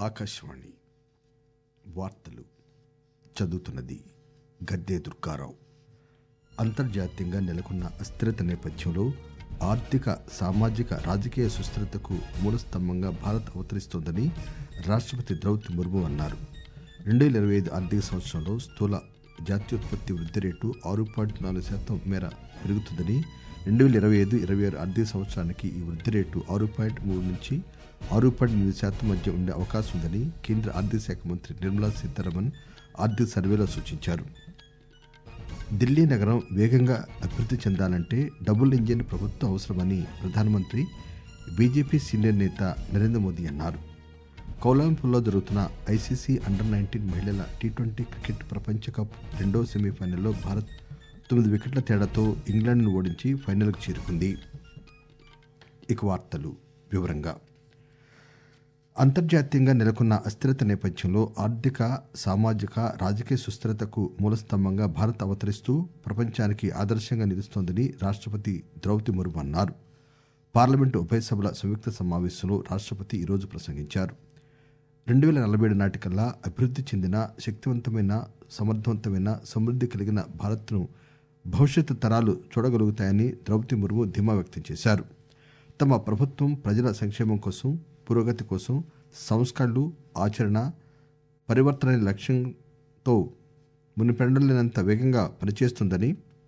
ఆకాశవాణి వార్తలు చదువుతున్నది గద్దే దుర్గారావు అంతర్జాతీయంగా నెలకొన్న అస్థిరత నేపథ్యంలో ఆర్థిక సామాజిక రాజకీయ సుస్థిరతకు మూలస్తంభంగా భారత్ అవతరిస్తోందని రాష్టపతి ద్రౌపది ముర్ము అన్నారు రెండు వేల ఇరవై ఐదు ఆర్థిక సంవత్సరంలో స్థూల జాతీయోత్పత్తి వృద్ధి రేటు ఆరు పాయింట్ నాలుగు శాతం మేర పెరుగుతుందని రెండు వేల ఇరవై ఐదు ఇరవై ఆరు ఆర్థిక సంవత్సరానికి ఈ వృద్ధి రేటు ఆరు పాయింట్ మూడు నుంచి ఆరు పాయింట్ ఎనిమిది శాతం మధ్య ఉండే అవకాశం ఉందని కేంద్ర ఆర్థిక శాఖ మంత్రి నిర్మలా సీతారామన్ ఆర్థిక సర్వేలో సూచించారు ఢిల్లీ నగరం వేగంగా అభివృద్ధి చెందాలంటే డబుల్ ఇంజిన్ ప్రభుత్వం అవసరమని ప్రధానమంత్రి బీజేపీ సీనియర్ నేత నరేంద్ర మోదీ అన్నారు కౌలాలంపూర్లో జరుగుతున్న ఐసీసీ అండర్ నైన్టీన్ మహిళల టీ ట్వంటీ క్రికెట్ ప్రపంచ కప్ రెండో సెమీఫైనల్లో భారత్ తొమ్మిది వికెట్ల తేడాతో ఇంగ్లాండ్ను ఓడించి ఫైనల్కు చేరుకుంది ఇక వార్తలు వివరంగా అంతర్జాతీయంగా నెలకొన్న అస్థిరత నేపథ్యంలో ఆర్థిక సామాజిక రాజకీయ సుస్థిరతకు మూలస్తంభంగా భారత్ అవతరిస్తూ ప్రపంచానికి ఆదర్శంగా నిలుస్తోందని రాష్టపతి ద్రౌపది ముర్ము అన్నారు పార్లమెంటు ఉభయ సభల సంయుక్త సమావేశంలో రాష్టపతి ఈరోజు ప్రసంగించారు రెండు వేల నలభై ఏడు నాటికల్లా అభివృద్ధి చెందిన శక్తివంతమైన సమర్థవంతమైన సమృద్ధి కలిగిన భారత్ను భవిష్యత్తు తరాలు చూడగలుగుతాయని ద్రౌపది ముర్ము ధీమా వ్యక్తం చేశారు తమ ప్రభుత్వం ప్రజల సంక్షేమం కోసం పురోగతి కోసం సంస్కరణలు ఆచరణ పరివర్తన అనే లక్ష్యంతో మునిపెండలేనంత వేగంగా పనిచేస్తుందని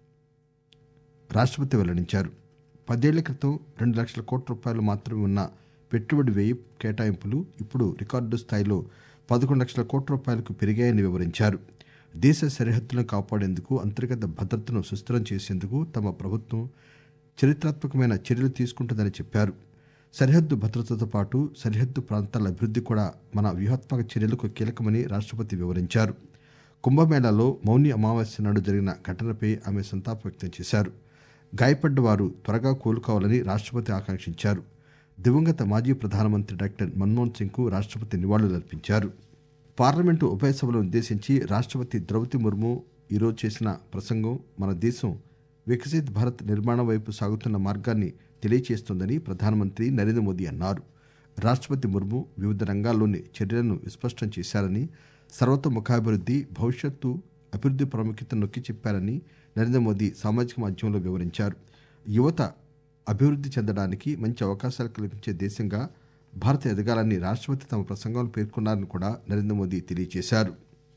రాష్టపతి వెల్లడించారు పదేళ్ల క్రితం రెండు లక్షల కోట్ల రూపాయలు మాత్రమే ఉన్న పెట్టుబడి వ్యయ కేటాయింపులు ఇప్పుడు రికార్డు స్థాయిలో పదకొండు లక్షల కోట్ల రూపాయలకు పెరిగాయని వివరించారు దేశ సరిహద్దులను కాపాడేందుకు అంతర్గత భద్రతను సుస్థిరం చేసేందుకు తమ ప్రభుత్వం చరిత్రాత్మకమైన చర్యలు తీసుకుంటుందని చెప్పారు సరిహద్దు భద్రతతో పాటు సరిహద్దు ప్రాంతాల అభివృద్ధి కూడా మన వ్యూహాత్మక చర్యలకు కీలకమని రాష్టపతి వివరించారు కుంభమేళాలో మౌని అమావాస్య నాడు జరిగిన ఘటనపై ఆమె సంతాపం వ్యక్తం చేశారు గాయపడ్డ వారు త్వరగా కోలుకోవాలని రాష్టపతి ఆకాంక్షించారు దివంగత మాజీ ప్రధానమంత్రి డాక్టర్ మన్మోహన్ సింగ్ కు రాష్టపతి నివాళులర్పించారు పార్లమెంటు ఉభయ సభలను ఉద్దేశించి రాష్టపతి ద్రౌపది ముర్ము ఈరోజు చేసిన ప్రసంగం మన దేశం వికసిత్ భారత్ నిర్మాణం వైపు సాగుతున్న మార్గాన్ని తెలియచేస్తోందని ప్రధానమంత్రి నరేంద్ర మోదీ అన్నారు రాష్టపతి ముర్ము వివిధ రంగాల్లోని చర్యలను విస్పష్టం చేశారని సర్వతోముఖాభివృద్ధి భవిష్యత్తు అభివృద్ధి ప్రాముఖ్యతను నొక్కి చెప్పారని నరేంద్ర మోదీ సామాజిక మాధ్యమంలో వివరించారు యువత అభివృద్ధి చెందడానికి మంచి అవకాశాలు కల్పించే దేశంగా భారత్ ఎదగాలని రాష్టపతి తమ ప్రసంగంలో పేర్కొన్నారని కూడా నరేంద్ర మోదీ తెలియజేశారు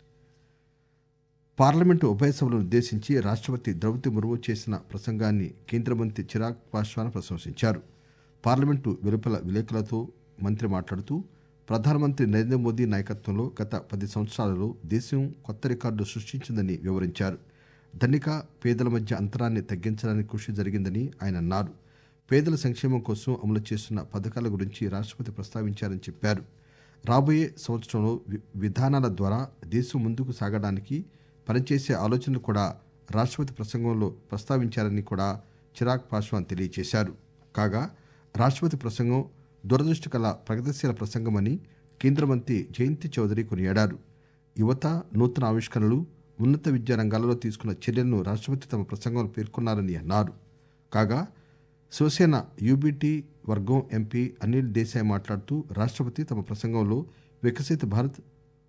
పార్లమెంటు ఉభయ సభలను ఉద్దేశించి రాష్టపతి ద్రౌపది ముర్ము చేసిన ప్రసంగాన్ని కేంద్ర మంత్రి చిరాగ్ పాస్వాన్ ప్రశంసించారు పార్లమెంటు వెలుపల విలేకరులతో మంత్రి మాట్లాడుతూ ప్రధానమంత్రి నరేంద్ర మోదీ నాయకత్వంలో గత పది సంవత్సరాలలో దేశం కొత్త రికార్డు సృష్టించిందని వివరించారు ధనిక పేదల మధ్య అంతరాన్ని తగ్గించడానికి కృషి జరిగిందని ఆయన అన్నారు పేదల సంక్షేమం కోసం అమలు చేస్తున్న పథకాల గురించి రాష్టపతి ప్రస్తావించారని చెప్పారు రాబోయే సంవత్సరంలో విధానాల ద్వారా దేశం ముందుకు సాగడానికి పనిచేసే ఆలోచనలు కూడా రాష్టపతి ప్రసంగంలో ప్రస్తావించారని కూడా చిరాగ్ పాస్వాన్ తెలియజేశారు కాగా రాష్టపతి ప్రసంగం దురదృష్టి కల ప్రగతిశీల ప్రసంగమని కేంద్ర మంత్రి జయంతి చౌదరి కొనియాడారు యువత నూతన ఆవిష్కరణలు ఉన్నత విద్యా రంగాలలో తీసుకున్న చర్యలను రాష్టపతి తమ ప్రసంగంలో పేర్కొన్నారని అన్నారు కాగా శివసేన యూబీటీ వర్గం ఎంపీ అనిల్ దేశాయ్ మాట్లాడుతూ రాష్టపతి తమ ప్రసంగంలో వికసిత భారత్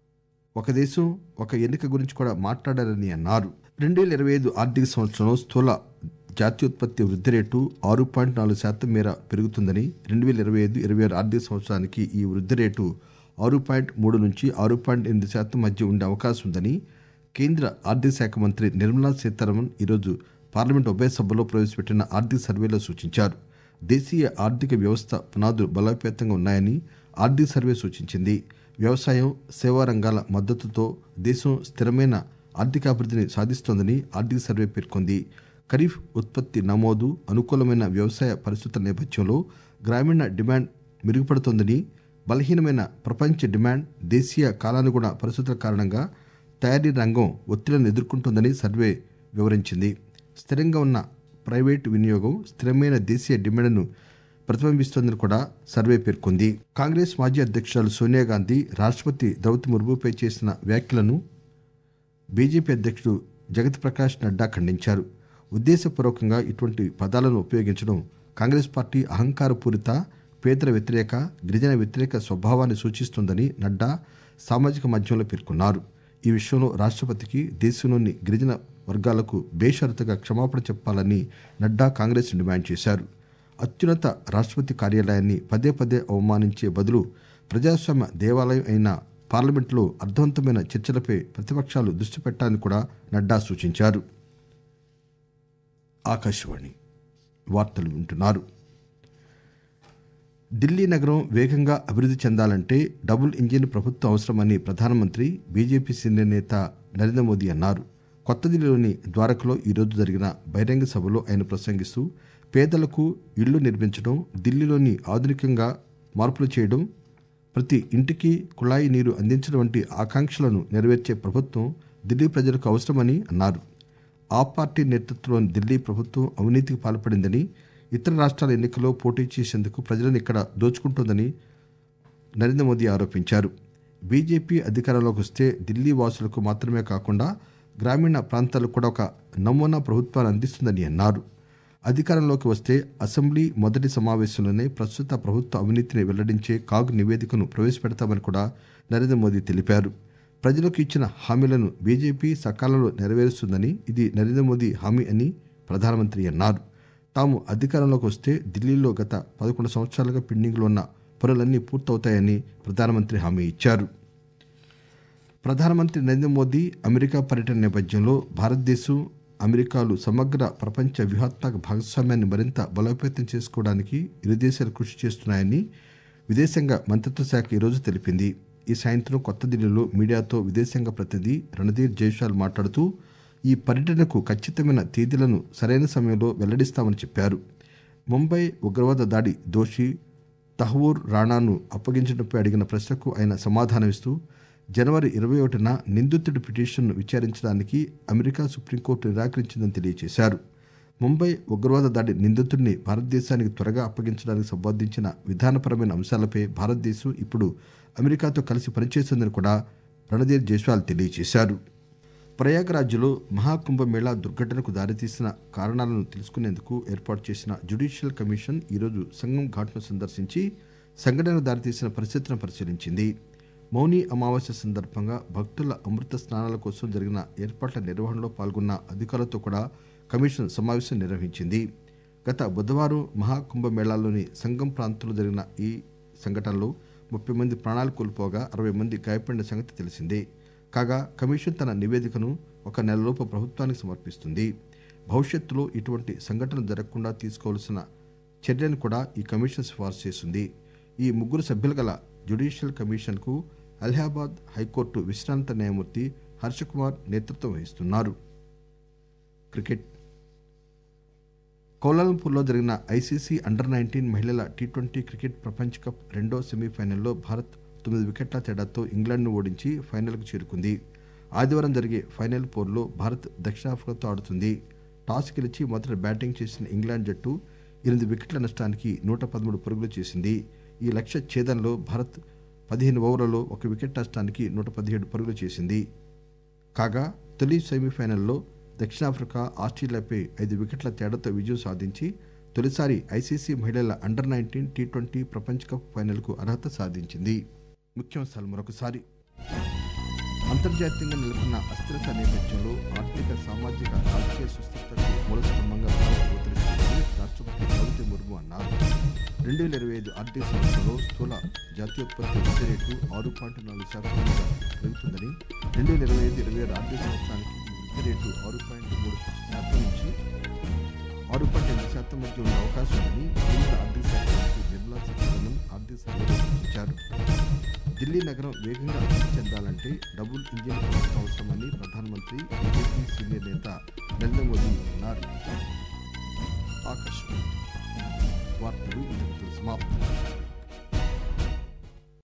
ఒక దేశం ఒక ఎన్నిక గురించి కూడా మాట్లాడారని అన్నారు రెండు వేల ఇరవై ఐదు ఆర్థిక సంవత్సరంలో స్థూల జాతీయోత్పత్తి వృద్ధి రేటు ఆరు పాయింట్ నాలుగు శాతం మేర పెరుగుతుందని రెండు వేల ఇరవై ఐదు ఇరవై ఆరు ఆర్థిక సంవత్సరానికి ఈ వృద్ధి రేటు ఆరు పాయింట్ మూడు నుంచి ఆరు పాయింట్ ఎనిమిది శాతం మధ్య ఉండే అవకాశం ఉందని కేంద్ర ఆర్థిక శాఖ మంత్రి నిర్మలా సీతారామన్ ఈరోజు పార్లమెంట్ ఉభయ సభలో ప్రవేశపెట్టిన ఆర్థిక సర్వేలో సూచించారు దేశీయ ఆర్థిక వ్యవస్థ పునాదులు బలోపేతంగా ఉన్నాయని ఆర్థిక సర్వే సూచించింది వ్యవసాయం సేవా రంగాల మద్దతుతో దేశం స్థిరమైన ఆర్థికాభివృద్ధిని సాధిస్తోందని ఆర్థిక సర్వే పేర్కొంది ఖరీఫ్ ఉత్పత్తి నమోదు అనుకూలమైన వ్యవసాయ పరిస్థితుల నేపథ్యంలో గ్రామీణ డిమాండ్ మెరుగుపడుతోందని బలహీనమైన ప్రపంచ డిమాండ్ దేశీయ కాలానుగుణ పరిస్థితుల కారణంగా తయారీ రంగం ఒత్తిళ్లను ఎదుర్కొంటోందని సర్వే వివరించింది స్థిరంగా ఉన్న ప్రైవేటు వినియోగం స్థిరమైన దేశీయ డిమాండ్ను ప్రతిబింబిస్తోందని కూడా సర్వే పేర్కొంది కాంగ్రెస్ మాజీ అధ్యక్షురాలు సోనియా గాంధీ రాష్టపతి ద్రౌపది ముర్ముపై చేసిన వ్యాఖ్యలను బీజేపీ అధ్యక్షుడు జగత్ ప్రకాష్ నడ్డా ఖండించారు ఉద్దేశపూర్వకంగా ఇటువంటి పదాలను ఉపయోగించడం కాంగ్రెస్ పార్టీ అహంకారపూరిత పేదల వ్యతిరేక గిరిజన వ్యతిరేక స్వభావాన్ని సూచిస్తోందని నడ్డా సామాజిక మాధ్యమంలో పేర్కొన్నారు ఈ విషయంలో రాష్టపతికి దేశంలోని గిరిజన వర్గాలకు బేషరతుగా క్షమాపణ చెప్పాలని నడ్డా కాంగ్రెస్ డిమాండ్ చేశారు అత్యున్నత రాష్టపతి కార్యాలయాన్ని పదే పదే అవమానించే బదులు ప్రజాస్వామ్య దేవాలయం అయిన పార్లమెంట్లో అర్థవంతమైన చర్చలపై ప్రతిపక్షాలు దృష్టి పెట్టాలని కూడా నడ్డా సూచించారు ఆకాశవాణి వార్తలు వింటున్నారు ఢిల్లీ నగరం వేగంగా అభివృద్ధి చెందాలంటే డబుల్ ఇంజిన్ ప్రభుత్వం అవసరమని ప్రధానమంత్రి బీజేపీ సీనియర్ నేత నరేంద్ర మోదీ అన్నారు కొత్త ఢిల్లీలోని ద్వారకలో ఈరోజు జరిగిన బహిరంగ సభలో ఆయన ప్రసంగిస్తూ పేదలకు ఇళ్లు నిర్మించడం ఢిల్లీలోని ఆధునికంగా మార్పులు చేయడం ప్రతి ఇంటికి కుళాయి నీరు అందించడం వంటి ఆకాంక్షలను నెరవేర్చే ప్రభుత్వం ఢిల్లీ ప్రజలకు అవసరమని అన్నారు ఆ పార్టీ నేతృత్వంలోని ఢిల్లీ ప్రభుత్వం అవినీతికి పాల్పడిందని ఇతర రాష్ట్రాల ఎన్నికల్లో పోటీ చేసేందుకు ప్రజలను ఇక్కడ దోచుకుంటోందని నరేంద్ర మోదీ ఆరోపించారు బీజేపీ అధికారంలోకి వస్తే ఢిల్లీ వాసులకు మాత్రమే కాకుండా గ్రామీణ ప్రాంతాలకు కూడా ఒక నమూనా ప్రభుత్వాన్ని అందిస్తుందని అన్నారు అధికారంలోకి వస్తే అసెంబ్లీ మొదటి సమావేశంలోనే ప్రస్తుత ప్రభుత్వ అవినీతిని వెల్లడించే కాగ్ నివేదికను ప్రవేశపెడతామని కూడా నరేంద్ర మోదీ తెలిపారు ప్రజలకు ఇచ్చిన హామీలను బీజేపీ సకాలంలో నెరవేరుస్తుందని ఇది నరేంద్ర మోదీ హామీ అని ప్రధానమంత్రి అన్నారు తాము అధికారంలోకి వస్తే ఢిల్లీలో గత పదకొండు సంవత్సరాలుగా పెండింగ్లో ఉన్న పనులన్నీ పూర్తవుతాయని ప్రధానమంత్రి హామీ ఇచ్చారు ప్రధానమంత్రి నరేంద్ర మోదీ అమెరికా పర్యటన నేపథ్యంలో భారతదేశం అమెరికాలు సమగ్ర ప్రపంచ వ్యూహాత్మక భాగస్వామ్యాన్ని మరింత బలోపేతం చేసుకోవడానికి ఇరు దేశాలు కృషి చేస్తున్నాయని విదేశాంగ మంత్రిత్వ శాఖ ఈరోజు తెలిపింది ఈ సాయంత్రం కొత్త ఢిల్లీలో మీడియాతో విదేశాంగ ప్రతినిధి రణధీర్ జైస్వాల్ మాట్లాడుతూ ఈ పర్యటనకు ఖచ్చితమైన తేదీలను సరైన సమయంలో వెల్లడిస్తామని చెప్పారు ముంబై ఉగ్రవాద దాడి దోషి తహవూర్ రాణాను అప్పగించడంపై అడిగిన ప్రశ్నకు ఆయన సమాధానమిస్తూ జనవరి ఇరవై ఒకటిన నిందితుడి పిటిషన్ను విచారించడానికి అమెరికా సుప్రీంకోర్టు నిరాకరించిందని తెలియజేశారు ముంబై ఉగ్రవాద దాడి నిందితుడిని భారతదేశానికి త్వరగా అప్పగించడానికి సంబంధించిన విధానపరమైన అంశాలపై భారతదేశం ఇప్పుడు అమెరికాతో కలిసి పనిచేస్తుందని కూడా రణధీర్ జైస్వాల్ తెలియజేశారు ప్రయాగరాజ్లో మహాకుంభమేళా దుర్ఘటనకు దారితీసిన కారణాలను తెలుసుకునేందుకు ఏర్పాటు చేసిన జ్యుడిషియల్ కమిషన్ ఈరోజు సంగం ఘాట్ను సందర్శించి సంఘటనకు దారితీసిన పరిస్థితులను పరిశీలించింది మౌని అమావాస్య సందర్భంగా భక్తుల అమృత స్నానాల కోసం జరిగిన ఏర్పాట్ల నిర్వహణలో పాల్గొన్న అధికారులతో కూడా కమిషన్ సమావేశం నిర్వహించింది గత బుధవారం మహాకుంభమేళాలోని సంగం ప్రాంతంలో జరిగిన ఈ సంఘటనలో ముప్పై మంది ప్రాణాలు కోల్పోగా అరవై మంది గాయపడిన సంగతి తెలిసిందే కాగా కమిషన్ తన నివేదికను ఒక నెలలోపు ప్రభుత్వానికి సమర్పిస్తుంది భవిష్యత్తులో ఇటువంటి సంఘటనలు జరగకుండా తీసుకోవాల్సిన చర్యలను కూడా ఈ కమిషన్ సిఫార్సు చేస్తుంది ఈ ముగ్గురు సభ్యులు గల జ్యుడిషియల్ కమిషన్కు అలహాబాద్ హైకోర్టు విశ్రాంత న్యాయమూర్తి హర్షకుమార్ నేతృత్వం వహిస్తున్నారు క్రికెట్ కౌలాలంపూర్లో జరిగిన ఐసీసీ అండర్ నైన్టీన్ మహిళల టీ ట్వంటీ క్రికెట్ ప్రపంచ కప్ రెండో సెమీఫైనల్లో భారత్ తొమ్మిది వికెట్ల తేడాతో ఇంగ్లాండ్ను ఓడించి ఫైనల్కు చేరుకుంది ఆదివారం జరిగే ఫైనల్ పోర్లో భారత్ దక్షిణాఫ్రికాతో ఆడుతుంది టాస్ గెలిచి మొదట బ్యాటింగ్ చేసిన ఇంగ్లాండ్ జట్టు ఎనిమిది వికెట్ల నష్టానికి నూట పదమూడు పరుగులు చేసింది ఈ లక్ష్య ఛేదనలో భారత్ పదిహేను ఓవర్లలో ఒక వికెట్ నష్టానికి నూట పదిహేడు పరుగులు చేసింది కాగా తొలి సెమీఫైనల్లో దక్షిణాఫ్రికా ఆస్ట్రేలియాపై ఐదు వికెట్ల తేడాతో విజయం సాధించి తొలిసారి ఐసీసీ మహిళల అండర్ నైన్టీన్ టీ ట్వంటీ ప్రపంచ కప్ ఫైనల్కు అర్హత సాధించింది ముఖ్యాంశాలు మరొకసారి అంతర్జాతీయంగా నెలకొన్న అస్థిరత నేపథ్యంలో ఆర్థిక సామాజిక రాజకీయ సుస్థిరతకు మూల స్తంభంగా భారత్ అవతరిస్తుందని రాష్ట్రపతి ద్రౌపది ముర్ము అన్నారు రెండు వేల ఇరవై ఐదు ఆర్థిక సంవత్సరంలో స్థూల జాతీయోత్పత్తి వృద్ధి రేటు ఆరు పాయింట్ నాలుగు శాతంగా పెరుగుతుందని రెండు వేల ఇరవై ఐదు ఇరవై ఆరు ఆర్థిక సంవత్సరానికి ఈ వృద్ధి రేటు ఆరు పాయింట్ మూడు శాతం నుంచి ఆరు పాయింట్ ఎనిమిది శాతం మధ్య ఉండే అవకాశం ఉందని కేంద్ర ఆర్థిక శాఖ మంత్రి నిర్మలా సీతారామన్ ఆర్థిక సర్వేలో సూచించారు ఢిల్లీ నగరం వేగంగా అభివృద్ధి చెందాలంటే డబుల్ ఇంజిన్ ప్రభుత్వం అవసరమని ప్రధానమంత్రి బీజేపీ సీనియర్ నేత నరేంద్ర మోదీ అన్నారు ఆకాశవాణి వార్తలు ఇంతటితో సమాప్తం